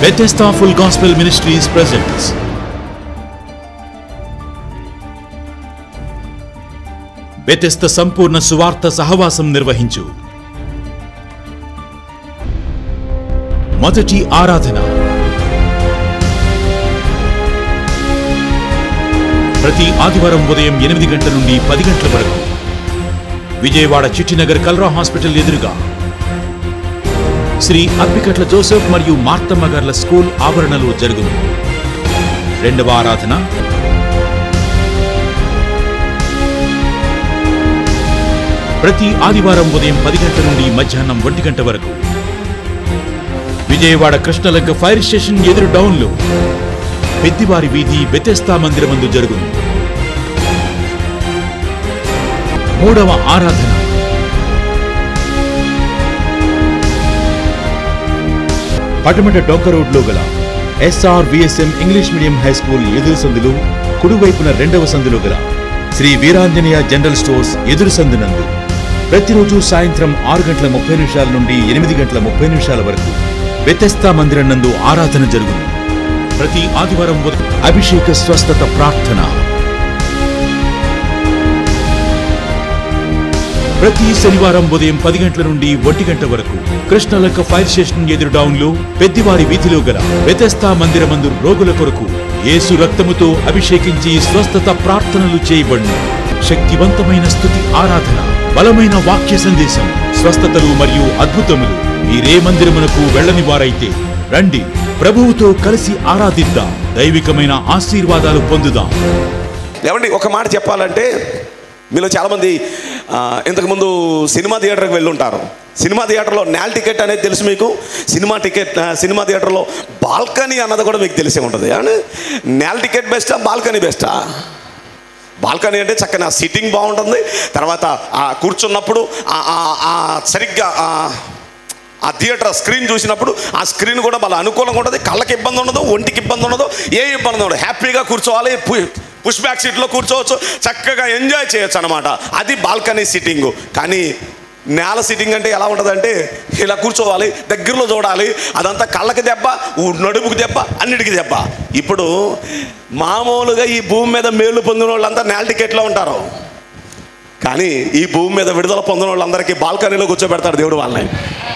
Bethesda Full Gospel Ministries presents Bethesda సంపూర్ణ సువార్త సహవాసం నిర్వహించు మొదటి ఆరాధన ప్రతి ఆదివారం ఉదయం ఎనిమిది గంటల నుండి పది గంటల వరకు విజయవాడ చిట్టినగర్ కల్రా హాస్పిటల్ ఎదురుగా శ్రీ అప్పికట్ల జోసెఫ్ మరియు మార్తమ్మ గార్ల స్కూల్ ఆవరణలో జరుగును రెండవ ఆరాధన ప్రతి ఆదివారం ఉదయం పది గంటల నుండి మధ్యాహ్నం ఒంటి గంట వరకు విజయవాడ కృష్ణలంక ఫైర్ స్టేషన్ ఎదురు డౌన్లో పెద్దివారి వీధి బెతెస్తా మందిరమందు జరుగును మూడవ ఆరాధన పటమట డొంక రోడ్లో గల SR VSM English medium high school ఎదురు సందులు కుడివైపున రెండవ సందులో గల శ్రీ వీరాంజనేయ జనరల్ స్టోర్స్ ఎదురు సందునందు ప్రతిరోజు సాయంత్రం ఆరు గంటల ముప్పై నిమిషాల నుండి ఎనిమిది గంటల ముప్పై నిమిషాల వరకు వ్యతస్థా మందిరం నందు ఆరాధన జరుగును ప్రతి ఆదివారం ఉదయం అభిషేక స్వస్థత ప్రార్థన ప్రతి శనివారం ఉదయం పది గంటల నుండి ఒంటి గంట వరకు కృష్ణలక్క ఫైర్ స్టేషన్ ఎదురు డౌన్ లో పెద్దివారి వీధిలో గల వ్యతస్థా మందిరమందు రోగుల కొరకు యేసు రక్తముతో అభిషేకించి స్వస్థత ప్రార్థనలు చేయబడును శక్తివంతమైన స్థుతి ఆరాధన బలమైన వాక్య సందేశం స్వస్థతలు మరియు అద్భుతములు మీరే మందిరమునకు వెళ్ళని వారైతే రండి ప్రభువుతో కలిసి ఆరాధిద్దాం దైవికమైన ఆశీర్వాదాలు పొందుదాం ఏమండి ఒక మాట చెప్పాలంటే మీలో చాలామంది ఆ, ఇంతకుముందు సినిమా థియేటర్కి వెళ్ళి ఉంటారు సినిమా థియేటర్లో నేల్ టికెట్ అనేది తెలుసు మీకు సినిమా టికెట్ ఆ, సినిమా థియేటర్లో బాల్కనీ అన్నది కూడా మీకు తెలిసే ఉంటుంది ఏమండి నేల్ టికెట్ బెస్టా బాల్కనీ బెస్టా బాల్కనీ అంటే చక్కని సిట్టింగ్ బాగుంటుంది తర్వాత ఆ కూర్చున్నప్పుడు ఆ- ఆ- ఆ సరిగ్గా ఆ ఆ థియేటర్ స్క్రీన్ చూసినప్పుడు ఆ స్క్రీన్ కూడా వాళ్ళ అనుకూలంగా ఉంటుంది కళ్ళకి ఇబ్బంది ఉండదు ఒంటికి ఇబ్బంది ఉండదు ఏ ఇబ్బంది ఉండదు హ్యాపీగా కూర్చోవాలి పు- పుష్ బ్యాక్ సీట్లో కూర్చోవచ్చు చక్కగా ఎంజాయ్ చేయొచ్చు అనమాట అది బాల్కనీ సిట్టింగ్ కానీ నేల సిట్టింగ్ అంటే ఎలా ఉంటుందంటే ఇలా కూర్చోవాలి దగ్గరలో చూడాలి అదంతా కళ్ళకి దెబ్బ ఊ- నడుముకి దెబ్బ అన్నిటికి దెబ్బ ఇప్పుడు మామూలుగా ఈ భూమి మీద మేలు పొందిన వాళ్ళంతా నేల టికెట్లో ఉంటారు కానీ ఈ భూమి మీద విడుదల పొందిన వాళ్ళందరికీ బాల్కనీలో కూర్చోబెడతాడు దేవుడు వాళ్ళని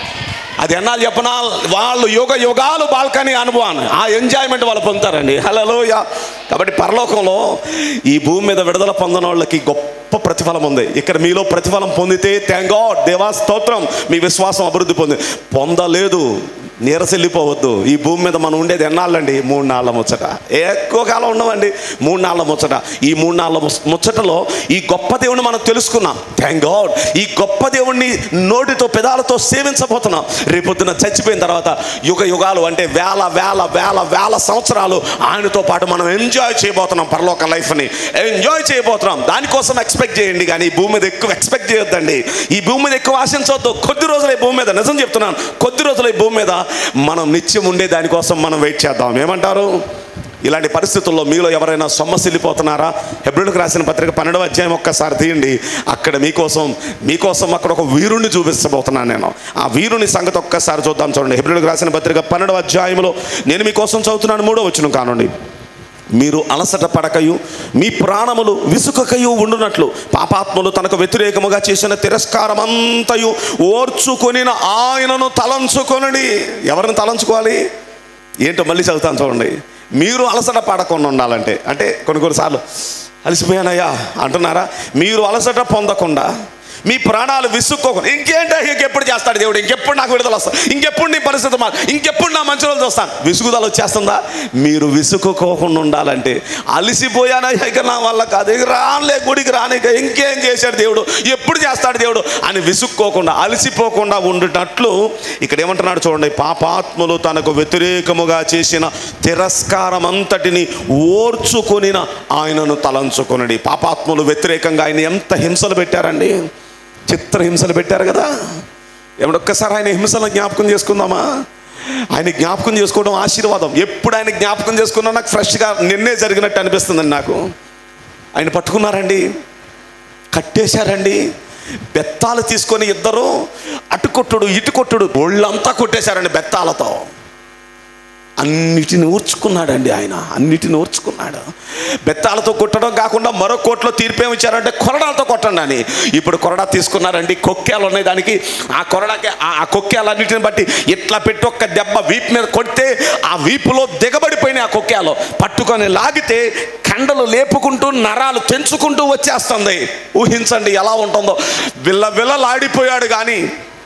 అది ఎన్నాళ్ళు చెప్పనా వాళ్ళు యుగ యుగాలు బాల్కనీ అనుభవాన్ని ఆ ఎంజాయ్మెంట్ వాళ్ళు పొందుతారండి హలోయ కాబట్టి పరలోకంలో ఈ భూమి మీద విడుదల పొందిన వాళ్ళకి గొప్ప ప్రతిఫలం ఉంది ఇక్కడ మీలో ప్రతిఫలం పొందితే థ్యాంక్ గాడ్ దేవా స్తోత్రం మీ విశ్వాసం అభివృద్ధి పొంది పొందలేదు నీరసెళ్ళిపోవద్దు ఈ భూమి మీద మనం ఉండేది ఎన్నాళ్ళండి మూడు నాళ్ళ ముచ్చట ఎక్కువ కాలం ఉండమండి మూడు నాళ్ళ ముచ్చట ఈ మూడు నాళ్ళ ముచ్చ- ముచ్చటలో ఈ గొప్ప దేవుణ్ణి మనం తెలుసుకున్నాం థ్యాంక్ గాడ్ ఈ గొప్ప దేవుణ్ణి నోటితో పెదాలతో సేవించబోతున్నాం రేపొద్దున చచ్చిపోయిన తర్వాత యుగ యుగాలు అంటే వేల వేల వేల వేల సంవత్సరాలు ఆయనతో పాటు మనం ఎంజాయ్ చేయబోతున్నాం పరలోక లైఫ్ని ఎంజాయ్ చేయబోతున్నాం దానికోసం ఎక్స్పెక్ట్ చేయండి కానీ ఈ భూమి మీద ఎక్కువ ఎక్స్పెక్ట్ చేయొద్దండి ఈ భూమి మీద ఎక్కువ ఆశించవద్దు కొద్ది రోజులు ఈ భూమి మీద నిజం చెప్తున్నాను కొద్ది రోజులు ఈ భూమి మీద మనం నిత్యం ఉండే దానికోసం మనం వెయిట్ చేద్దాం ఏమంటారు ఇలాంటి పరిస్థితుల్లో మీలో ఎవరైనా సొమ్మసిల్లిపోతున్నారా హెబ్రిల్కి రాసిన పత్రిక పన్నెండవ అధ్యాయం ఒక్కసారి తీయండి అక్కడ మీకోసం మీకోసం అక్కడ ఒక వీరుణ్ణి చూపించబోతున్నాను నేను ఆ వీరుని సంగతి ఒక్కసారి చూద్దాం చూడండి హెబ్రిల్కి రాసిన పత్రిక పన్నెండవ అధ్యాయంలో నేను మీకోసం చదువుతున్నాను మూడో వచ్చిన కానండి మీరు అలసట పడకయు మీ ప్రాణములు విసుకకయు ఉండునట్లు పాపాత్ములు తనకు వ్యతిరేకముగా చేసిన తిరస్కారం అంతయు ఓర్చుకొనిన ఆయనను తలంచుకొనడి ఎవరిని తలంచుకోవాలి ఏంటో మళ్ళీ చదువుతాను చూడండి మీరు అలసట పడకుండా ఉండాలంటే అంటే కొన్ని కొన్నిసార్లు అలసిపోయానయ్యా అంటున్నారా మీరు అలసట పొందకుండా మీ ప్రాణాలు విసుక్కోకుండా ఇంకేంటో ఇంకెప్పుడు చేస్తాడు దేవుడు ఇంకెప్పుడు నాకు విడుదల వస్తుంది ఇంకెప్పుడు నీ పరిస్థితి మా ఇంకెప్పుడు నా మంచి రోజులు వస్తాను విసుగుదల వచ్చేస్తుందా మీరు విసుక్కోకుండా ఉండాలంటే అలసిపోయానా ఇక నా వల్ల కాదు ఇక రానులే గుడికి రానిక ఇంకేం చేశాడు దేవుడు ఎప్పుడు చేస్తాడు దేవుడు అని విసుక్కోకుండా అలసిపోకుండా ఉండుటట్లు ఇక్కడ ఏమంటున్నాడు చూడండి పాపాత్ములు తనకు వ్యతిరేకముగా చేసిన తిరస్కారం అంతటిని ఓర్చుకొనిన ఆయనను తలంచుకొనడి పాపాత్ములు వ్యతిరేకంగా ఆయన ఎంత హింసలు పెట్టారండి చిత్ర హింసలు పెట్టారు కదా ఏమన్నా ఒక్కసారి ఆయన హింసలను జ్ఞాపకం చేసుకుందామా ఆయన జ్ఞాపకం చేసుకోవడం ఆశీర్వాదం ఎప్పుడు ఆయన జ్ఞాపకం చేసుకున్నా నాకు ఫ్రెష్గా నిన్నే జరిగినట్టు అనిపిస్తుందండి నాకు ఆయన పట్టుకున్నారండి కట్టేశారండి బెత్తాలు తీసుకొని ఇద్దరు అటు కొట్టుడు ఇటు కొట్టుడు ఒళ్ళంతా కొట్టేశారండి బెత్తాలతో అన్నిటిని ఊర్చుకున్నాడండి ఆయన అన్నిటిని ఊర్చుకున్నాడు బెత్తాలతో కొట్టడం కాకుండా మరో కోట్లో తీర్పేమి ఇచ్చారంటే కొరడాలతో కొట్టండి అని ఇప్పుడు కొరడా తీసుకున్నారండి కొక్కేలు ఉన్నాయి దానికి ఆ కొరడాకి ఆ ఆ కొక్కేలన్నిటిని బట్టి ఇట్లా పెట్టి ఒక్క దెబ్బ వీపు మీద కొడితే ఆ వీపులో దిగబడిపోయినాయి ఆ కొక్కేలు పట్టుకొని లాగితే కండలు లేపుకుంటూ నరాలు తెంచుకుంటూ వచ్చేస్తుంది ఊహించండి ఎలా ఉంటుందో విల్ల విల్లలాడిపోయాడు కానీ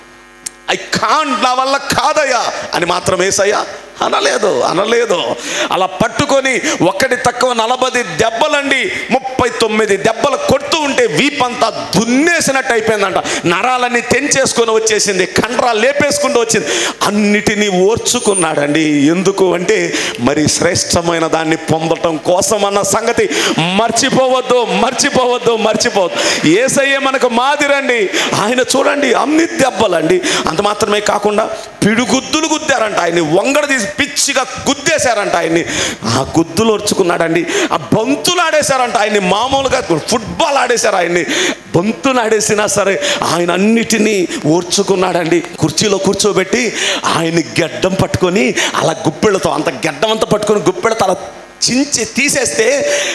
ఐ కాంట్ నా వల్ల కాదయ్యా అని మాత్రం ఏసయ్యా అనలేదు అనలేదు అలా పట్టుకొని ఒక్కటి తక్కువ నలభై దెబ్బలండి ముప్పై తొమ్మిది దెబ్బలు కొడుతూ ఉంటే వీపంతా దున్నేసినట్టు అయిపోయిందంట నరాలన్నీ తెంచేసుకొని వచ్చేసింది కండరాలు లేపేసుకుంటూ వచ్చింది అన్నిటినీ ఓర్చుకున్నాడండి ఎందుకు అంటే మరి శ్రేష్టమైన దాన్ని పొందటం కోసం అన్న సంగతి మర్చిపోవద్దు మర్చిపోవద్దు మర్చిపోవద్దు ఏసయ్యే మనకు మాదిరండి ఆయన చూడండి అన్ని దెబ్బలండి అంత మాత్రమే కాకుండా పిడుగుద్దులు గుద్దారంట ఆయన్ని వంగడ తీసి పిచ్చిగా గుద్దేశారంట ఆయన్ని ఆ గుద్దులు ఒరుచుకున్నాడండి ఆ బంతులు ఆడేశారంట ఆయన్ని మామూలుగా ఫుట్బాల్ ఆడేశారు ఆయన్ని బంతులు ఆడేసినా సరే ఆయన అన్నిటినీ ఓర్చుకున్నాడండి కుర్చీలో కూర్చోబెట్టి ఆయన్ని గడ్డం పట్టుకొని అలా గుప్పెళ్ళతో అంత గడ్డం అంతా పట్టుకొని గుప్పెళ్ళతో అలా చించి తీసేస్తే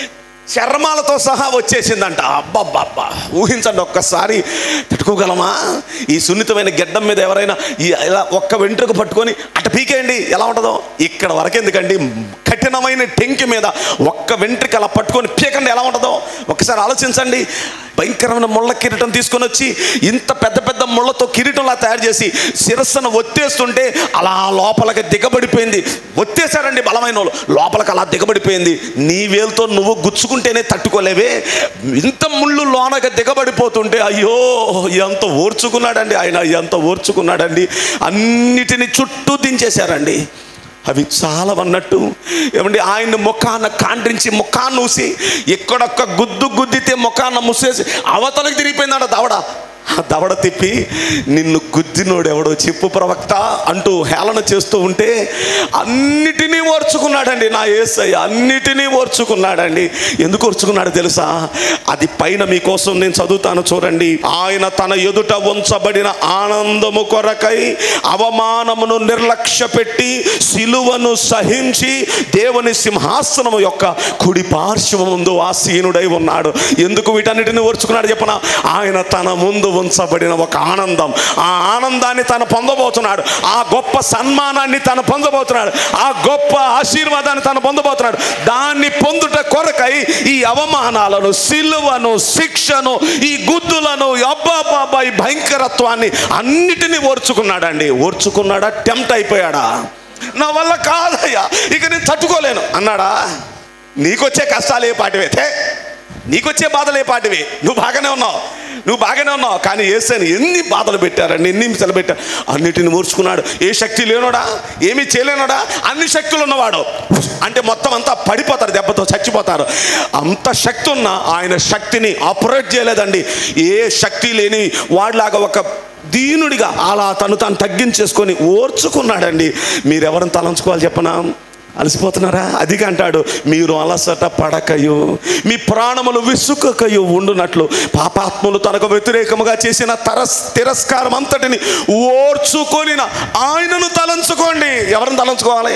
చర్మాలతో సహా వచ్చేసిందంట అబ్బబ్బబ్బా ఊహించండి ఒక్కసారి తట్టుకోగలమా ఈ సున్నితమైన గెడ్డం మీద ఎవరైనా ఈ ఇలా ఒక్క వెంట్రుక పట్టుకొని అటు పీకేయండి ఎలా ఉంటుందో ఇక్కడ వరకు ఎందుకండి కఠినమైన టెంకి మీద ఒక్క వెంట్రుక అలా పట్టుకొని పీకండి ఎలా ఉంటుందో ఒకసారి ఆలోచించండి భయంకరమైన ముళ్ళ కిరీటం తీసుకొని వచ్చి ఇంత పెద్ద పెద్ద ముళ్ళతో కిరీటంలా తయారు చేసి శిరస్సును ఒత్తేస్తుంటే అలా లోపలికి దిగబడిపోయింది ఒత్తేసారండి బలమైన వాళ్ళు లోపలికి అలా దిగబడిపోయింది నీ వేలుతో నువ్వు గుచ్చుకుంటేనే తట్టుకోలేవే ఇంత ముళ్ళు లోనగా దిగబడిపోతుంటే అయ్యో ఎంత ఓర్చుకున్నాడండి ఆయన ఎంత ఓర్చుకున్నాడండి అన్నిటిని చుట్టూ దించేశారండి అవి చాలా అన్నట్టు ఏమండి ఆయన ముఖాన కాండ్రించి ముఖాన్ని ఊసి ఎక్కడొక్క గుద్దు గుద్దితే ముఖాన్న ముసేసి అవతలకి తిరిగిపోయిందంట దవడ ఆ దవడ తిప్పి నిన్ను గుద్దినోడు ఎవడో చెప్పు ప్రవక్త అంటూ హేళన చేస్తూ ఉంటే అన్నిటినీ ఓర్చుకున్నాడండి నా ఏసయ్య అన్నిటినీ ఓర్చుకున్నాడండి ఎందుకు ఓర్చుకున్నాడు తెలుసా అది పైన మీకోసం నేను చదువుతాను చూడండి ఆయన తన ఎదుట ఉంచబడిన ఆనందము కొరకై అవమానమును నిర్లక్ష్య పెట్టి సిలువను సహించి దేవుని సింహాసనము యొక్క కుడి పార్శ్వము ముందు ఆసీనుడై ఉన్నాడు ఎందుకు వీటన్నిటిని ఓర్చుకున్నాడు చెప్పన ఆయన తన ముందు ఉంచబడిన ఒక ఆనందం ఆ ఆనందాన్ని తను పొందబోతున్నాడు ఆ గొప్ప సన్మానాన్ని తను పొందబోతున్నాడు ఆ గొప్ప ఆశీర్వాదాన్ని తను పొందబోతున్నాడు దాన్ని పొందుట కొరకై ఈ అవమానాలను సిలువను శిక్షను ఈ గుద్దులను అబ్బాబాబా ఈ భయంకరత్వాన్ని అన్నిటినీ ఓర్చుకున్నాడండి ఓర్చుకున్నాడా టెంప్ట్ అయిపోయాడా నా వల్ల కాదయ్యా ఇక నేను తట్టుకోలేను అన్నాడా నీకొచ్చే కష్టాలు ఏ పాటివే థే నీకొచ్చే బాధలు ఏ పాటివి నువ్వు బాగానే ఉన్నావు నువ్వు బాగానే ఉన్నావు కానీ ఏసైని ఎన్ని బాధలు పెట్టారండి ఎన్ని హింసలు పెట్టారు అన్నిటిని మూర్చుకున్నాడు ఏ శక్తి లేనోడా ఏమీ చేయలేనోడా అన్ని శక్తులు ఉన్నవాడు అంటే మొత్తం అంతా పడిపోతారు దెబ్బతో చచ్చిపోతారు అంత శక్తి ఉన్న ఆయన శక్తిని ఆపరేట్ చేయలేదండి ఏ శక్తి లేని వాడిలాగా ఒక దీనుడిగా అలా తను తాను తగ్గించేసుకొని ఓర్చుకున్నాడండి మీరెవరిని తలంచుకోవాలి చెప్పనా అలసిపోతున్నారా అదిగా అంటాడు మీరు అలసట పడకయు మీ ప్రాణములు విసుకకయు ఉండునట్లు పాపాత్ములు తనకు వ్యతిరేకముగా చేసిన తరస్ తిరస్కారం అంతటిని ఓర్చుకొనిన ఆయనను తలంచుకోండి ఎవరిని తలంచుకోవాలి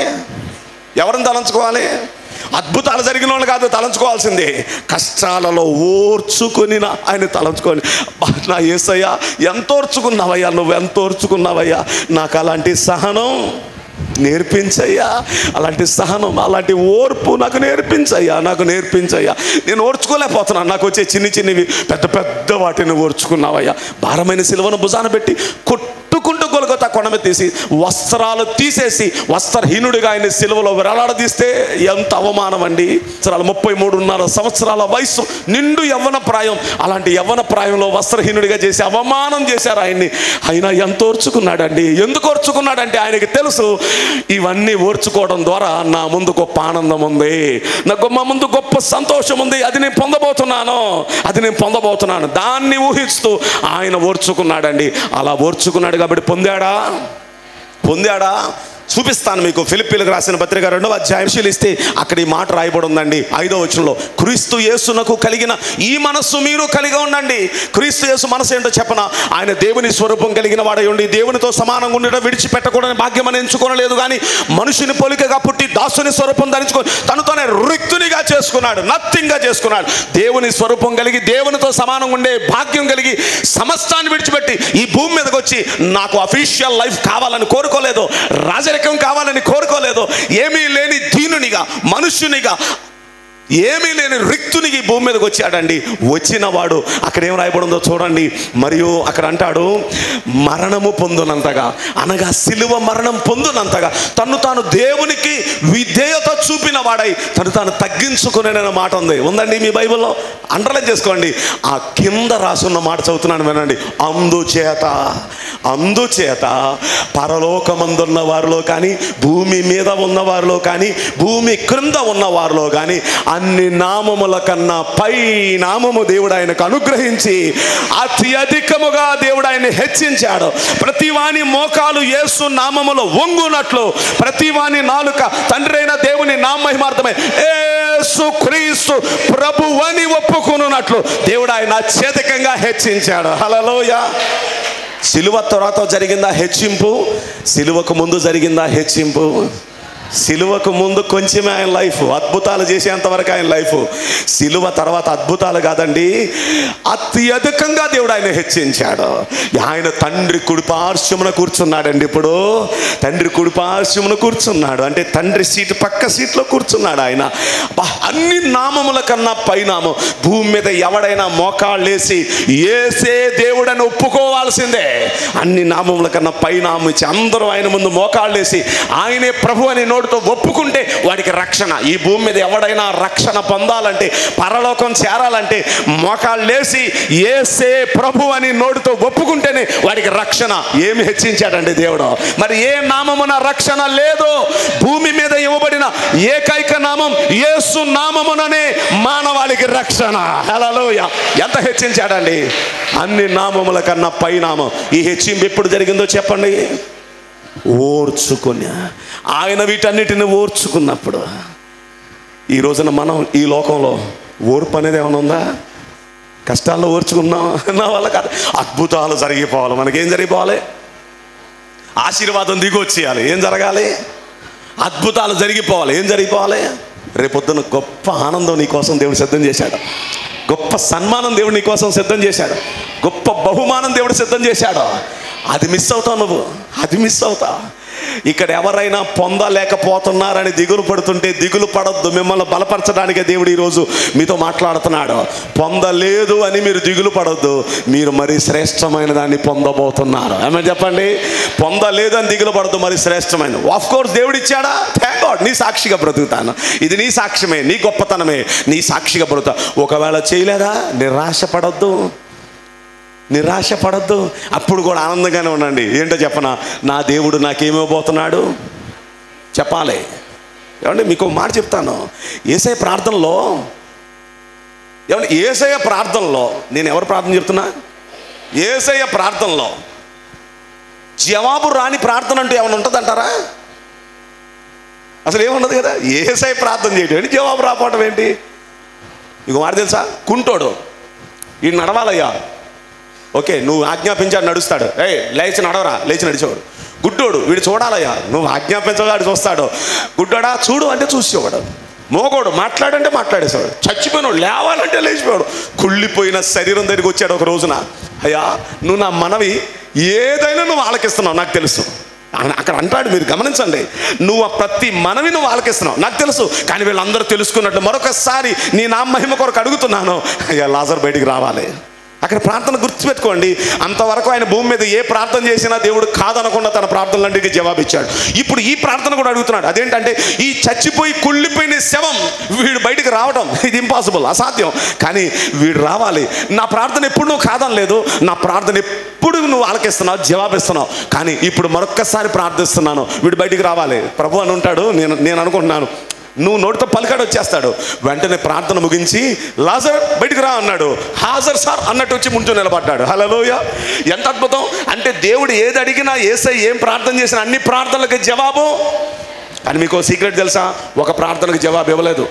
ఎవరిని తలంచుకోవాలి అద్భుతాలు జరిగిన వాళ్ళు కాదు తలంచుకోవాల్సిందే కష్టాలలో ఓర్చుకుని ఆయన తలంచుకొని అబ్బా, నా ఏసయ్యా ఎంత ఓర్చుకున్నావయ్యా నువ్వు ఎంత ఓర్చుకున్నావయ్యా నాకు అలాంటి సహనం నేర్పించయ్యా అలాంటి సహనం అలాంటి ఓర్పు నాకు నేర్పించయ్యా నాకు నేర్పించయ్యా నేను ఓర్చుకోలేకపోతున్నాను నాకు వచ్చే చిన్ని చిన్నవి పెద్ద పెద్ద వాటిని ఓర్చుకున్నావయ్యా భారమైన సిలువను భుజాన పెట్టి కొట్టుకుంటూ గొలగొత్త కొండ మీద తీసి వస్త్రాలు తీసేసి వస్త్రహీనుడిగా ఆయన సిలువలో వేలాడదీస్తే ఎంత అవమానం అండి సంవత్సరాలు ముప్పై మూడున్నర సంవత్సరాల వయసు నిండు యవ్వన ప్రాయం అలాంటి యవ్వన ప్రాయంలో వస్త్రహీనుడిగా చేసి అవమానం చేశారు ఆయన్ని అయినా ఎంత ఓర్చుకున్నాడండి ఎందుకు ఓర్చుకున్నాడంటే ఆయనకి తెలుసు ఇవన్నీ ఓర్చుకోవడం ద్వారా నా ముందు గొప్ప ఆనందం ఉంది నా గొప్ప ముందు గొప్ప సంతోషం ఉంది అది నేను పొందబోతున్నాను అది నేను పొందబోతున్నాను దాన్ని ఊహిస్తూ ఆయన ఓర్చుకున్నాడండి అలా ఓర్చుకున్నాడు కాబట్టి పొందాడా పొందాడా చూపిస్తాను మీకు ఫిలిప్పీలకు రాసిన పత్రిక రెండవ అధ్యాయం పరిశీలిస్తే అక్కడ ఈ మాట రాయబడి ఉందండి ఐదో వచనంలో క్రీస్తు యేసునకు కలిగిన ఈ మనస్సు మీరు కలిగి ఉండండి క్రీస్తు యేసు మనసు ఏంటో చెప్పన ఆయన దేవుని స్వరూపం కలిగిన వాడై ఉండి దేవునితో సమానంగా ఉండడం విడిచిపెట్టకూడని భాగ్యం అని ఎంచుకోనలేదు కానీ మనుషుని పోలికగా పుట్టి దాసుని స్వరూపం ధరించుకొని తనతోనే రిక్తునిగా చేసుకున్నాడు నథింగ్గా చేసుకున్నాడు దేవుని స్వరూపం కలిగి దేవునితో సమానంగా ఉండే భాగ్యం కలిగి సమస్తాన్ని విడిచిపెట్టి ఈ భూమి మీదకి వచ్చి నాకు అఫీషియల్ లైఫ్ కావాలని కోరుకోలేదు రాజరికం కావాలని కోరుకోలేదు ఏమీ లేని దీనునిగా మనుష్యునిగా ఏమీ లేని రిక్తునికి ఈ భూమి మీదకి వచ్చాడండి వచ్చిన వాడు అక్కడ ఏం రాయబడిందో చూడండి మరియు అక్కడ అంటాడు మరణము పొందునంతగా అనగా సిలువ మరణం పొందునంతగా తను తాను దేవునికి విధేయత చూపిన వాడై తను తాను తగ్గించుకునే మాట ఉంది ఉందండి మీ బైబిల్లో అండర్లైన్ చేసుకోండి ఆ కింద రాసున్న మాట చదువుతున్నాను వినండి అందుచేత అందుచేత పరలోకమందున్న వారిలో కానీ భూమి మీద ఉన్న వారిలో కానీ భూమి క్రింద ఉన్న వారిలో కానీ అన్ని నామముల కన్నా పై నామము దేవుడు ఆయనకు అనుగ్రహించి అతి అధికముగా దేవుడు ఆయన్ని హెచ్చించాడు ప్రతివాని మోకాలు యేసు నామములో వంగునట్లు ప్రతివాని నాలుక తండ్రి అయిన దేవుని నామహిమార్థమై యేసు క్రీస్తు ప్రభు అని ఒప్పుకున్నట్లు దేవుడు ఆయన అత్యధికంగా హెచ్చించాడు హలలోయ సిలువ తర్వాత జరిగిందా హెచ్చింపు సిలువకు ముందు జరిగిందా హెచ్చింపు సిలువకు ముందు కొంచెమే ఆయన లైఫ్ అద్భుతాలు చేసేంత వరకు ఆయన లైఫ్ సిలువ తర్వాత అద్భుతాలు కాదండి అతి అధికంగా దేవుడు ఆయన హెచ్చించాడు ఆయన తండ్రి కుడిపార్శ్వమున కూర్చున్నాడండి ఇప్పుడు తండ్రి కుడిపార్శ్వమున కూర్చున్నాడు అంటే తండ్రి సీటు పక్క సీట్లో కూర్చున్నాడు ఆయన అబ్బా, అన్ని నామముల కన్నా పైనామం భూమి మీద ఎవడైనా మోకాళ్ళేసి ఏసే దేవుడని ఒప్పుకోవాల్సిందే అన్ని నామముల కన్నా పైనామం ఇచ్చి అందరూ ఆయన ముందు మోకాళ్ళేసి ఆయనే ప్రభు అని నోటితో ఒప్పుకుంటే వాడికి రక్షణ ఈ భూమి మీద ఎవడైనా రక్షణ పొందాలంటే పరలోకం చేరాలంటే మోకాళ్ళేసి ఏసే ప్రభు అని నోటితో ఒప్పుకుంటేనే వాడికి రక్షణ ఏమి హెచ్చించాడండి దేవుడు మరి ఏ నామమున రక్షణ లేదు భూమి మీద ఇవ్వబడిన ఏకైక నామం యేసు నామముననే మానవాళికి రక్షణ హల్లెలూయా ఎంత హెచ్చించాడండి అన్ని నామముల కన్నా పై నామం ఈ హెచ్చింపు ఎప్పుడు జరిగిందో చెప్పండి ఓర్చుకొని ఆయన వీటన్నిటిని ఓర్చుకున్నప్పుడు ఈ రోజున మనం ఈ లోకంలో ఓర్పు అనేది ఏమైనా ఉందా కష్టాల్లో ఓర్చుకున్నాం నా వల్ల కాదు అద్భుతాలు జరిగిపోవాలి మనకేం జరిగిపోవాలి ఆశీర్వాదం దిగి వచ్చేయాలి ఏం జరగాలి అద్భుతాలు జరిగిపోవాలి ఏం జరిగిపోవాలి రేపొద్దున గొప్ప ఆనందం నీ కోసం దేవుడు సిద్ధం చేశాడు గొప్ప సన్మానం దేవుడు నీ కోసం సిద్ధం చేశాడు గొప్ప బహుమానం దేవుడు సిద్ధం చేశాడు అది మిస్ అవుతావు నువ్వు అది మిస్ అవుతావు ఇక్కడ ఎవరైనా పొందలేకపోతున్నారని దిగులు పడుతుంటే దిగులు పడొద్దు మిమ్మల్ని బలపరచడానికే దేవుడు ఈరోజు మీతో మాట్లాడుతున్నాడు పొందలేదు అని మీరు దిగులు పడొద్దు మీరు మరి శ్రేష్టమైన దాన్ని పొందబోతున్నారు ఏమని చెప్పండి పొందలేదు అని దిగులు పడద్దు మరి శ్రేష్టమైన ఆఫ్ కోర్స్ దేవుడు ఇచ్చాడా థ్యాంక్ గాడ్ నీ సాక్షిగా బ్రతుకుతాను ఇది నీ సాక్ష్యమే నీ గొప్పతనమే నీ సాక్షిగా బ్రతుకుతా ఒకవేళ చేయలేదా నిరాశ పడొద్దు నిరాశ పడద్దు అప్పుడు కూడా ఆనందంగానే ఉండండి ఏంటో చెప్పనా నా దేవుడు నాకేమివ్వబోతున్నాడు చెప్పాలి ఏమండి మీకు ఒక మాట చెప్తాను ఏసఐ ప్రార్థనలో ఏమండి ఏసయ్య ప్రార్థనలో నేను ఎవరు ప్రార్థన చెప్తున్నా ఏసయ్య ప్రార్థనలో జవాబు రాని ప్రార్థన అంటూ ఏమైనా ఉంటుందంటారా అసలు ఏముండదు కదా ఏసై ప్రార్థన చేయడం ఏంటి జవాబు రాపోవటం ఏంటి మీకు మాట తెలుసా కుంటోడు ఈ నడవాలయ్యా ఓకే నువ్వు ఆజ్ఞాపించాడు నడుస్తాడు ఏ లేచి నడవరా లేచి నడిచేవాడు గుడ్డోడు వీడు చూడాలయ్యా నువ్వు ఆజ్ఞాపించగాడు చూస్తాడు గుడ్డోడా చూడు అంటే చూసేవాడు మోగోడు మాట్లాడంటే మాట్లాడేసేవాడు చచ్చిపోయినాడు లేవాలంటే లేచిపోయాడు కుళ్ళిపోయిన శరీరం దగ్గరికి వచ్చాడు ఒక రోజున అయ్యా నువ్వు నా మనవి ఏదైనా నువ్వు ఆలకిస్తున్నావు నాకు తెలుసు ఆయన అక్కడ అంటాడు మీరు గమనించండి నువ్వు ఆ ప్రతి మనవి నువ్వు ఆలకిస్తున్నావు నాకు తెలుసు కానీ వీళ్ళందరూ తెలుసుకున్నట్టు మరొకసారి నీ నా మహిమ కొరకు అడుగుతున్నాను అయ్యా లాజర్ బయటికి రావాలి అక్కడ ప్రార్థన గుర్తుపెట్టుకోండి అంతవరకు ఆయన భూమి మీద ఏ ప్రార్థన చేసినా దేవుడు కాదనకుండా తన ప్రార్థనలన్నిటికీ జవాబు ఇచ్చాడు ఇప్పుడు ఈ ప్రార్థన కూడా అడుగుతున్నాడు అదేంటంటే ఈ చచ్చిపోయి కుళ్ళిపోయిన శవం వీడు బయటికి రావడం ఇది ఇంపాసిబుల్ అసాధ్యం కానీ వీడు రావాలి నా ప్రార్థన ఎప్పుడు నువ్వు కాదనలేదు నా ప్రార్థన ఎప్పుడు నువ్వు ఆలకిస్తున్నావు జవాబిస్తున్నావు కానీ ఇప్పుడు మరొక్కసారి ప్రార్థిస్తున్నాను వీడు బయటికి రావాలి ప్రభు అని ఉంటాడు నేను నేను అనుకుంటున్నాను నువ్వు నోటితో పలికాడు వచ్చేస్తాడు వెంటనే ప్రార్థన ముగించి లాజర్ బయటికి రా అన్నాడు హాజర్ సార్ అన్నట్టు వచ్చి ముందు నిలబడ్డాడు హలోయ ఎంత అద్భుతం అంటే దేవుడు ఏది అడిగినా ఏసై ఏం ప్రార్థన చేసినా అన్ని ప్రార్థనలకు జవాబు కానీ మీకు సీక్రెట్ తెలుసా ఒక ప్రార్థనకు జవాబు ఇవ్వలేదు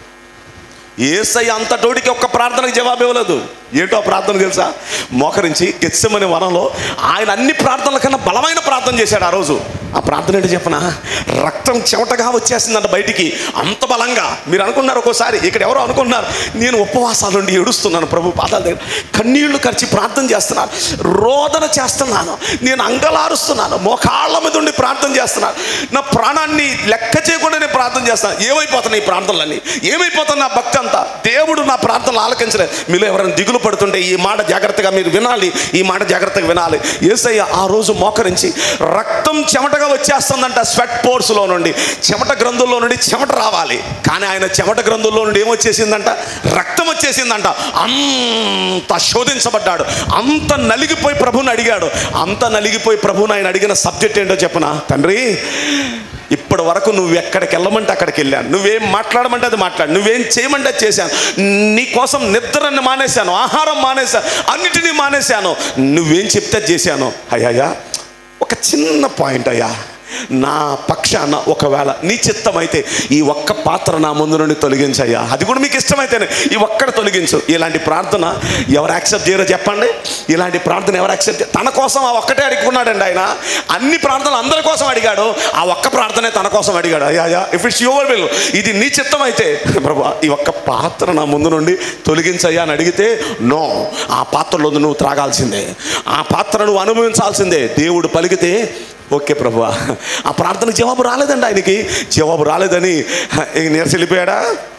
ఏసై అంతటోడికి ఒక్క ప్రార్థనకు జవాబు ఇవ్వలేదు ఏంటో ఆ ప్రార్థన తెలుసా మోకరించి గెచ్చమనే వనంలో ఆయన అన్ని ప్రార్థనల కన్నా బలమైన ప్రార్థన చేశాడు ఆ రోజు ఆ ప్రార్థన ఏంటి చెప్పనా రక్తం చెమటగా వచ్చేసిందంట బయటికి అంత బలంగా మీరు అనుకున్నారు ఒక్కోసారి ఇక్కడ ఎవరో అనుకున్నారు నేను ఉపవాసాల నుండి ఏడుస్తున్నాను ప్రభు పాదాల దగ్గర కన్నీళ్లు ఖర్చి ప్రార్థన చేస్తున్నాను రోదన చేస్తున్నాను నేను అంగలారుస్తున్నాను మోకాళ్ళ మీద ఉండి ప్రార్థన చేస్తున్నాను నా ప్రాణాన్ని లెక్క చేయకుండా నేను ప్రార్థన చేస్తాను ఏమైపోతున్నాయి ఈ ప్రార్థనలన్నీ ఏమైపోతుంది నా భక్తి అంతా దేవుడు నా ప్రార్థనలు ఆలకించలేదు మీలో ఎవరైనా దిగులు పడుతుంటే ఈ మాట జాగ్రత్తగా మీరు వినాలి ఈ మాట జాగ్రత్తగా వినాలి ఏసయ్య ఆ రోజు మోకరించి రక్తం చెమటగా వచ్చేస్తుందంట స్వెట్ పోర్స్లో నుండి చెమట గ్రంథుల్లో నుండి చెమట రావాలి కానీ ఆయన చెమట గ్రంథుల్లో నుండి ఏమొచ్చేసిందంట రక్తం వచ్చేసిందంట అంత శోధించబడ్డాడు అంత నలిగిపోయి ప్రభుని అడిగాడు అంత నలిగిపోయి ప్రభుని ఆయన అడిగిన సబ్జెక్ట్ ఏంటో చెప్పనా తండ్రి ఇప్పటి వరకు నువ్వు ఎక్కడికి వెళ్ళమంటే అక్కడికి వెళ్ళాను నువ్వేం మాట్లాడమంటే అది మాట్లాడు నువ్వేం చేయమంటే అది చేశాను నీ కోసం నిద్రని మానేశాను ఆహారం మానేశాను అన్నిటినీ మానేశాను నువ్వేం చెప్తే అది చేశాను అయ్యా ఒక చిన్న పాయింట్ అయ్యా నా పక్షాన ఒకవేళ నీ చిత్తమైతే ఈ ఒక్క పాత్ర నా ముందు నుండి తొలగించయ్యా అది కూడా మీకు ఇష్టమైతేనే ఈ ఒక్కడ తొలగించు ఇలాంటి ప్రార్థన ఎవరు యాక్సెప్ట్ చేయరో చెప్పండి ఇలాంటి ప్రార్థన ఎవరు యాక్సెప్ట్ తన కోసం ఆ ఒక్కటే అడుగుకున్నాడండి ఆయన అన్ని ప్రార్థనలు అందరి కోసం అడిగాడు ఆ ఒక్క ప్రార్థనే తన కోసం అడిగాడు అయ్యా ఇఫ్ ఇట్స్ యువర్ విల్ ఇది నీ చిత్తం అయితే ప్రభు ఈ ఒక్క పాత్ర నా ముందు నుండి తొలగించయ్యా అని అడిగితే నో ఆ పాత్రలో నువ్వు త్రాగాల్సిందే ఆ పాత్ర నువ్వు అనుభవించాల్సిందే దేవుడు పలికితే ఓకే ప్రభు ఆ ప్రార్థనకు జవాబు రాలేదండి ఆయనకి జవాబు రాలేదని నీరసి వెళ్ళిపోయాడా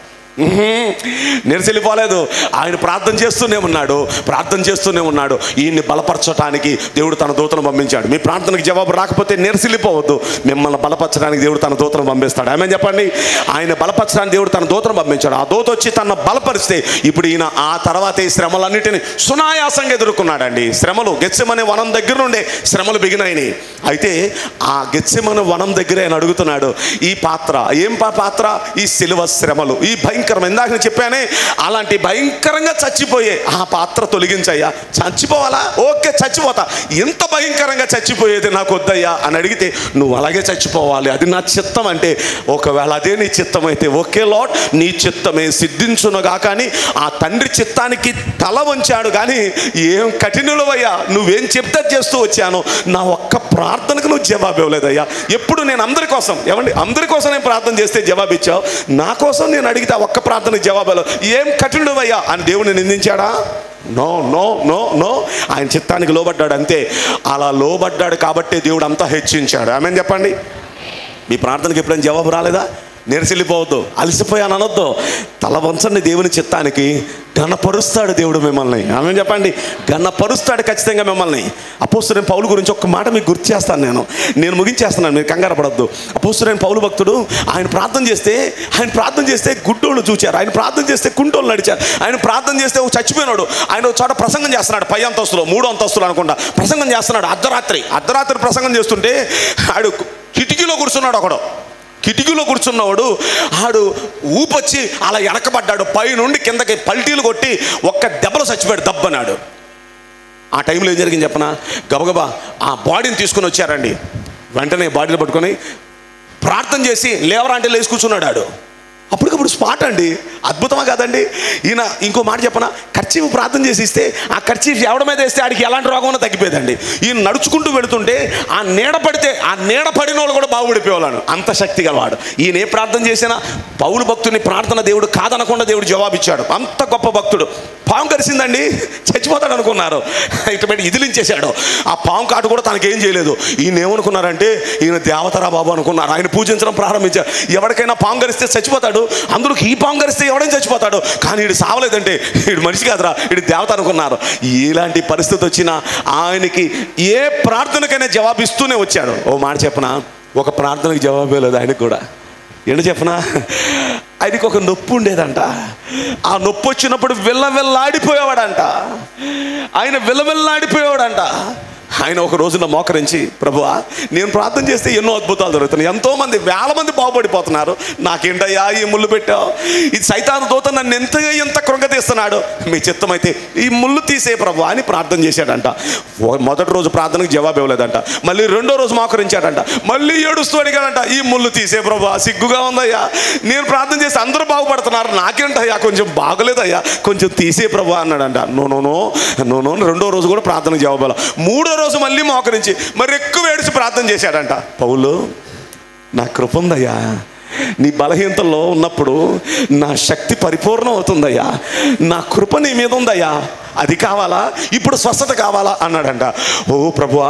నిరసిల్లిపోలేదు ఆయన ప్రార్థన చేస్తూనే ఉన్నాడు ప్రార్థన చేస్తూనే ఉన్నాడు ఈయన్ని బలపరచడానికి దేవుడు తన దూతను పంపించాడు మీ ప్రార్థనకు జవాబు రాకపోతే నిరసిల్లిపోవద్దు మిమ్మల్ని బలపరచడానికి దేవుడు తన దూతను పంపిస్తాడు ఆమె చెప్పండి ఆయన బలపరచడానికి దేవుడు తన దూతను పంపించాడు ఆ దూత వచ్చి తన బలపరిస్తే ఇప్పుడు ఈయన ఆ తర్వాత ఈ శ్రమలన్నిటిని సునాయాసంగా ఎదుర్కొన్నాడండి శ్రమలు గెచ్చమనే వనం దగ్గర నుండే శ్రమలు బిగినాయినాయి అయితే ఆ గెచ్చమనే వనం దగ్గర ఆయన అడుగుతున్నాడు ఈ పాత్ర ఏం పా- పాత్ర ఈ సిలువ శ్రమలు ఈ భయంకరం ఇందాక నేను చెప్పానే అలాంటి భయంకరంగా చచ్చిపోయే ఆ పాత్ర తొలగించయ్యా చచ్చిపోవాలా ఓకే చచ్చిపోతా ఎంత భయంకరంగా చచ్చిపోయేది నాకు వద్దయ్యా అని అడిగితే నువ్వు అలాగే చచ్చిపోవాలి అది నా చిత్తం అంటే ఒకవేళ అదే నీ చిత్తం అయితే ఓకే లాడ్ నీ చిత్తమే సిద్ధించునుగా కానీ ఆ తండ్రి చిత్తానికి తల వంచాడు కానీ ఏం కఠినులవయ్యా నువ్వేం చెప్తే అది చేస్తూ వచ్చాను నా ఒక్క ప్రార్థనకు నువ్వు జవాబు ఇవ్వలేదయ్యా ఎప్పుడు నేను అందరి కోసం ఏమండి అందరి కోసం నేను ప్రార్థన చేస్తే జవాబు ఇచ్చావు నా కోసం నేను అడిగితే ఆ ఒక్క ప్రార్థనకు జవాబు ఇవ్వలేదు. ఏం కఠినుడవయ్యా అని దేవుడిని నిందించాడా నో నో నో నో ఆయన చిత్తానికి లోబడ్డాడు అంతే అలా లోబడ్డాడు కాబట్టే దేవుడు అంతా హెచ్చించాడు ఆమె చెప్పండి మీ ప్రార్థనకి ఎప్పుడైనా జవాబు రాలేదా నిరసిల్లిపోవద్దు అలసిపోయాను అనొద్దు తల వంచండి దేవుని చిత్తానికి ఘనపరుస్తాడు దేవుడు మిమ్మల్ని ఆమె చెప్పండి ఘనపరుస్తాడు ఖచ్చితంగా మిమ్మల్ని అపోస్తుడైన పౌలు గురించి ఒక్క మాట మీకు గుర్తు చేస్తాను నేను నేను ముగించేస్తున్నాను మీరు కంగారు పడద్దు అపోస్తుడైన పౌలు భక్తుడు ఆయన ప్రార్థన చేస్తే ఆయన ప్రార్థన చేస్తే గుడ్డోళ్ళు చూచారు ఆయన ప్రార్థన చేస్తే కుంటోళ్ళు నడిచారు ఆయన ప్రార్థన చేస్తే ఒక చచ్చిపోయినాడు ఆయన ఒక చోట ప్రసంగం చేస్తున్నాడు పై అంతస్తులో మూడో అంతస్తులో అనుకుంటా ప్రసంగం చేస్తున్నాడు అర్ధరాత్రి అర్ధరాత్రి ప్రసంగం చేస్తుంటే ఆడు కిటికీలో కూర్చున్నాడు ఒకడు కిటికీలో కూర్చున్నవాడు ఆడు ఊపొచ్చి అలా వెనకబడ్డాడు పైనుండి కిందకి పల్టీలు కొట్టి ఒక్క దెబ్బలు చచ్చిపోయాడు దబ్బనాడు ఆ టైంలో ఏం జరిగింది చెప్పనా గబగబా ఆ బాడీని తీసుకొని వచ్చారండి వెంటనే బాడీని పట్టుకొని ప్రార్థన చేసి లేవరా అంటే లేచి కూర్చున్నాడు ఆడు అప్పటికప్పుడు స్పాట్ అండి అద్భుతమా కాదండి ఈయన ఇంకో మాట చెప్పనా ఖర్చీఫ్ ప్రార్థన చేసి ఇస్తే ఆ ఖర్చీఫ్ ఎవడ మీద వేస్తే ఆడికి ఎలాంటి రోగం ఉన్నా తగ్గిపోయేదండి ఈయన నడుచుకుంటూ వెళుతుంటే ఆ నీడ పడితే ఆ నీడ పడిన వాళ్ళు కూడా బాగుపడిపోయేవాళ్ళు అంత శక్తి గలవాడు ఈయన ఏ ప్రార్థన చేసినా పౌలు భక్తుని ప్రార్థన దేవుడు కాదనకుండా దేవుడు జవాబిచ్చాడు అంత గొప్ప భక్తుడు పాము కరిసిందండి చచ్చిపోతాడు అనుకున్నారు ఇటువంటి ఇదిలించేశాడు ఆ పాము కాటు కూడా తనకేం చేయలేదు ఈయన ఏమనుకున్నారంటే ఈయన దేవతరా బాబు అనుకున్నారు ఆయన పూజించడం ప్రారంభించారు ఎవరికైనా పాము కరిస్తే చచ్చిపోతాడు అందులో ఈ పాము కరిస్తే ఎవడైనా చచ్చిపోతాడు కానీ వీడు సావలేదంటే వీడు మనిషి కాదురా వీడు దేవత అనుకున్నారు ఇలాంటి పరిస్థితి వచ్చినా ఆయనకి ఏ ప్రార్థనకైనా జవాబు ఇస్తూనే వచ్చాడు ఓ మాట చెప్పనా ఒక ప్రార్థనకి జవాబే లేదు ఆయనకు కూడా ఏంటో చెప్పనా ఆయనకి ఒక నొప్పి ఉండేదంట ఆ నొప్పి వచ్చినప్పుడు విల్లవిల్లాడిపోయేవాడంట ఆయన విల్లవిల్లాడిపోయేవాడంట ఆయన ఒక రోజున మోకరించి ప్రభువా నేను ప్రార్థన చేస్తే ఎన్నో అద్భుతాలు జరుగుతున్నాయి ఎంతో మంది వేల మంది బాగుపడిపోతున్నారు నాకేంటయ్యా ఈ ముళ్ళు పెట్టావు ఇది సైతాను దూత నన్ను ఎంత ఎంత కృంగతీస్తున్నాడు మీ చిత్తం అయితే ఈ ముళ్ళు తీసే ప్రభు అని ప్రార్థన చేశాడంట ఓ- మొదటి రోజు ప్రార్థనకు జవాబు ఇవ్వలేదంట మళ్ళీ రెండో రోజు మోకరించాడంట మళ్ళీ ఏడుస్తూ అడిగాడంట ఈ ముళ్ళు తీసే ప్రభు సిగ్గుగా ఉందయ్యా నేను ప్రార్థన చేస్తే అందరూ బాగుపడుతున్నారు నాకేంటయ్యా కొంచెం బాగలేదయ్యా కొంచెం తీసే ప్రభు అన్నాడంట no no no no no రెండో రోజు కూడా ప్రార్థన జవాబు ఇవ్వాల. మూడో రోజు మళ్ళీ మోకరించి మరి ఎక్కువ ఏడిచి ప్రార్థన చేశాడంట పౌలు నా కృప ఉందయ్యా నీ బలహీనతల్లో ఉన్నప్పుడు నా శక్తి పరిపూర్ణం అవుతుందయ్యా నా కృప నీ మీద ఉందయ్యా అది కావాలా ఇప్పుడు స్వస్థత కావాలా అన్నాడంట ఓ ప్రభువా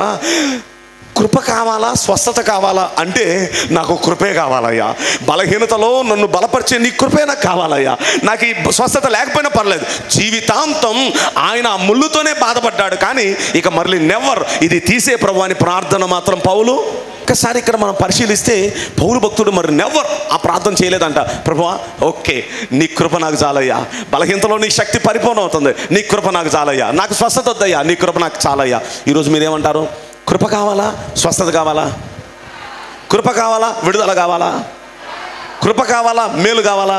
కృప కావాలా స్వస్థత కావాలా అంటే నాకు కృపే కావాలయ్యా బలహీనతలో నన్ను బలపరిచే నీ కృపే నాకు కావాలయ్యా నాకు ఈ స్వస్థత లేకపోయినా పర్లేదు జీవితాంతం ఆయన ఆ ముళ్ళుతోనే బాధపడ్డాడు కానీ ఇక మళ్ళీ నెవర్ ఇది తీసే ప్రభు అని ప్రార్థన మాత్రం పౌలు ఒక్కసారి ఇక్కడ మనం పరిశీలిస్తే పౌరు భక్తుడు మరి నెవర్ ఆ ప్రార్థన చేయలేదంట ప్రభువా ఓకే నీ కృప నాకు చాలయ్యా బలహీనతలో నీ శక్తి పరిపూర్ణం అవుతుంది నీ కృప నాకు చాలయ్యా నాకు స్వస్థత వద్దయ్యా నీ కృప నాకు చాలయ్యా ఈరోజు మీరేమంటారు కృప కావాలా స్వస్థత కావాలా కృప కావాలా విడుదల కావాలా కృప కావాలా మేలు కావాలా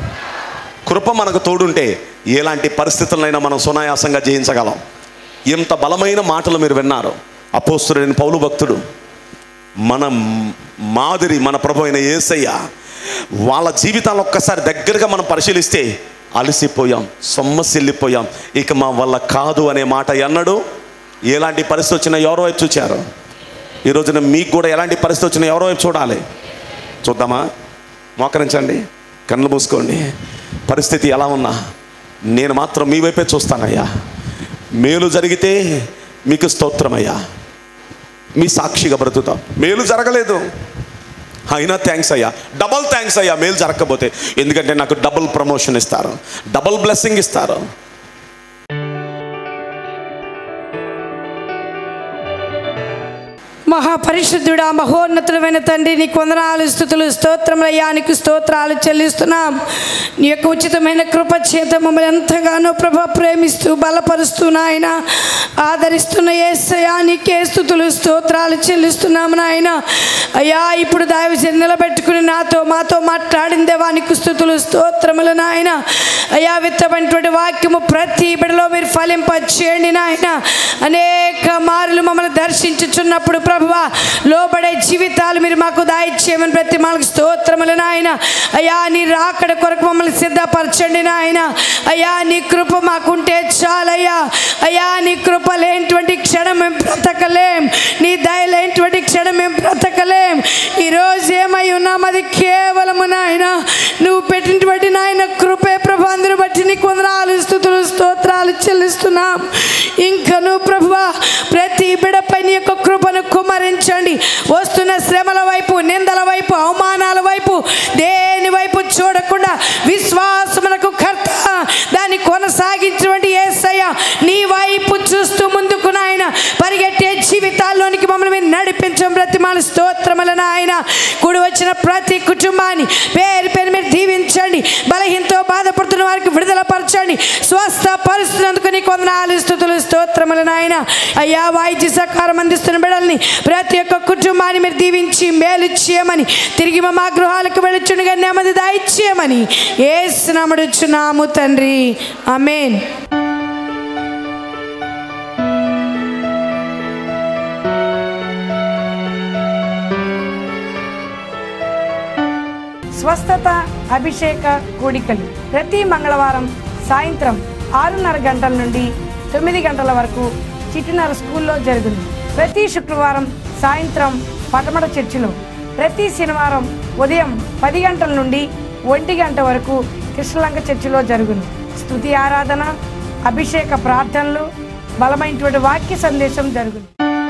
కృప మనకు తోడుంటే ఎలాంటి పరిస్థితులనైనా మనం సునాయాసంగా జయించగలం ఎంత బలమైన మాటలు మీరు విన్నారు అపోస్తుడైన పౌలు భక్తుడు మన మాదిరి మన ప్రభు అయిన యేసయ్య వాళ్ళ జీవితాలు ఒక్కసారి దగ్గరగా మనం పరిశీలిస్తే అలసిపోయాం సొమ్మసిల్లిపోయాం ఇక మా వల్ల కాదు అనే మాట ఎన్నడు ఎలాంటి పరిస్థితి వచ్చినా ఎవరో వైపు చూచారు ఈ రోజున మీకు కూడా ఎలాంటి పరిస్థితి వచ్చినా ఎవరో వైపు చూడాలి చూద్దామా మోకరించండి కళ్ళు మూసుకోండి పరిస్థితి ఎలా ఉన్నా నేను మాత్రం మీ వైపే చూస్తానయ్యా మేలు జరిగితే మీకు స్తోత్రమయ్యా మీ సాక్షిగా బ్రతుకుతాం మేలు జరగలేదు అయినా థ్యాంక్స్ అయ్యా డబల్ థ్యాంక్స్ అయ్యా మేలు జరగకపోతే ఎందుకంటే నాకు డబుల్ ప్రమోషన్ ఇస్తారు డబుల్ బ్లెస్సింగ్ ఇస్తారు మహాపరిశుద్ధుడా మహోన్నతుడమైన తండ్రి నీకు వందనాలు స్థుతులు స్తోత్రములయ్యా నీకు స్తోత్రాలు చెల్లిస్తున్నాం నీ యొక్క ఉచితమైన కృప చేత మమ్మల్ని ఎంతగానో ప్రభ ప్రేమిస్తూ బలపరుస్తూ నాయన ఆదరిస్తున్న ఏసయ్యా నీకే స్థుతులు స్తోత్రాలు చెల్లిస్తున్నాము నాయన అయ్యా ఇప్పుడు దైవజన్ నిలబెట్టుకుని నాతో మాతో మాట్లాడిన దేవానికి స్థుతులు స్తోత్రములు నాయన అయ్యా విత్తమైనటువంటి వాక్యము ప్రతి బిడలో మీరు ఫలింపచేయండి నాయన అనేక మారులు మమ్మల్ని దర్శించుచున్నప్పుడు ప్రభువా లోబడే జీవితాలు మీరు మాకు దాయిచ్చేయమని ప్రతి మనకు స్తోత్రములు నాయన అయ్యా నీ రాకడ కొరకు మమ్మల్ని సిద్ధపరచండి నాయన అయ్యా నీ కృప మాకుంటే చాలయ్యా అయ్యా నీ కృప లేనటువంటి క్షణం మేము బ్రతకలేం నీ దయ లేనటువంటి క్షణం మేము బ్రతకలేం ఈరోజు ఏమై ఉన్నాం అది కేవలము నాయన నువ్వు పెట్టినటువంటి నాయన కృపే ప్రభు అందరూ బట్టి నీకు వందనాలు స్థుతులు స్తోత్రాలు చెల్లిస్తున్నాం ఇంకను ప్రభువా ప్రతి బిడపై నీ యొక్క కృపను కుమరించండి వస్తున్న శ్రమల వైపు నిందల వైపు అవమానాల వైపు దేని వైపు చూడకుండా విశ్వాసమునకు కర్త దాన్ని కొనసాగించినటువంటి ఏసయ్య నీ వైపు చూస్తూ ముందుకు నాయన పరిగెట్టే జీవితాల్లోనికి మమ్మల్ని మీరు నడిపించం బ్రతిమాల స్తోత్రముల నాయన కూడి వచ్చిన ప్రతి కుటుంబాన్ని పేరు పేరు మీరు దీవించండి బలహీనతో బాధపడుతున్న వారికి విడుదల పరచండి స్వస్థ పరుస్తున్నందుకు నీ కొందనాలు స్థుతులు స్తోత్రముల నాయన అయ్యా వాయిద్య సహకారం అందిస్తున్న బిడల్ని ప్రతి ఒక్క కుటుంబాన్ని మీరు దీవించి మేలు చేయమని తిరిగి మా గృహాలకు వెళ్ళుచుండగా నెమ్మది దాయిచ్చేయమని ఏసునామడుచున్నాము తండ్రి ఆమేన్ స్వస్థత అభిషేక కూడికలు ప్రతి మంగళవారం సాయంత్రం ఆరున్నర గంటల నుండి తొమ్మిది గంటల వరకు చిట్టినర స్కూల్లో జరుగును ప్రతి శుక్రవారం సాయంత్రం పటమట చర్చిలో ప్రతి శనివారం ఉదయం పది గంటల నుండి ఒంటి గంట వరకు కృష్ణలంక చర్చిలో జరుగును స్తుతి ఆరాధన అభిషేక ప్రార్థనలు బలమైనటువంటి వాక్య సందేశం జరుగును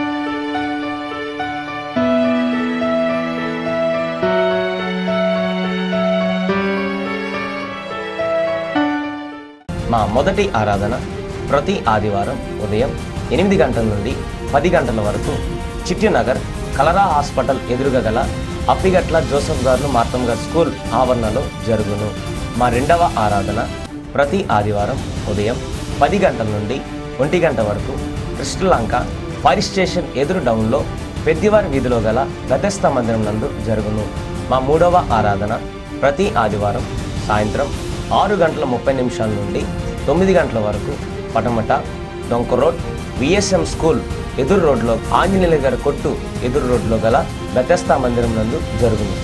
మా మొదటి ఆరాధన ప్రతి ఆదివారం ఉదయం ఎనిమిది గంటల నుండి పది గంటల వరకు చిట్టినగర్ కలరా హాస్పిటల్ ఎదురుగా గల అప్పిగట్ల జోసఫ్ గారు మార్తమ్ గారు స్కూల్ ఆవరణలో జరుగును మా రెండవ ఆరాధన ప్రతి ఆదివారం ఉదయం పది గంటల నుండి ఒంటి గంట వరకు కృష్ణలంక ఫైర్ స్టేషన్ ఎదురు డౌన్లో పెద్దివారి వీధిలో గల గతస్థ మందిరం నందు జరుగును మా మూడవ ఆరాధన ప్రతి ఆదివారం సాయంత్రం ఆరు గంటల ముప్పై నిమిషాల నుండి తొమ్మిది గంటల వరకు పటమట డొంక రోడ్ విఎస్ఎం స్కూల్ ఎదురు రోడ్లో ఆంజనేయుల గారి కొట్టు ఎదురు రోడ్లో గల గతస్థ మందిరం నందు జరుగును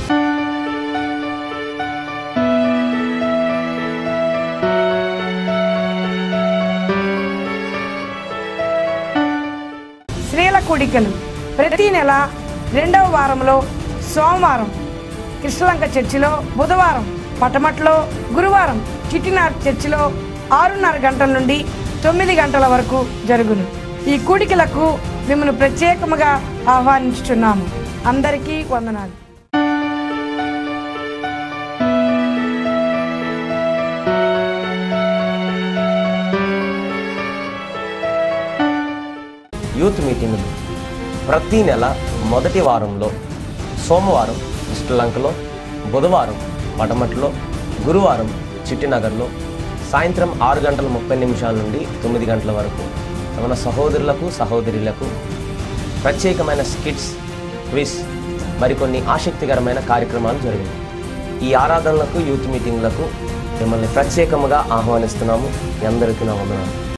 స్త్రీల కూడికలు ప్రతి నెల రెండవ వారంలో సోమవారం కృష్ణలంక చర్చిలో బుధవారం పటమట్లో గురువారం చిట్టినార్ చర్చిలో ఆరున్నర గంటల నుండి తొమ్మిది గంటల వరకు జరుగును ఈ కూడికలకు మిమ్మల్ని ప్రత్యేకముగా ఆహ్వానించుచున్నాము అందరికీ వందనాలు యూత్ మీటింగులు ప్రతి నెల మొదటి వారంలో సోమవారం శ్రీలంకలో బుధవారం పటమట్లో గురువారం చిట్టినగర్లో సాయంత్రం ఆరు గంటల ముప్పై నిమిషాల నుండి తొమ్మిది గంటల వరకు మన సహోదరులకు సహోదరులకు ప్రత్యేకమైన స్కిట్స్ క్విజ్ మరికొన్ని ఆసక్తికరమైన కార్యక్రమాలు జరిగాయి ఈ ఆరాధనలకు యూత్ మీటింగ్లకు మిమ్మల్ని ప్రత్యేకముగా ఆహ్వానిస్తున్నాము మీ అందరికీ నా వందనాలు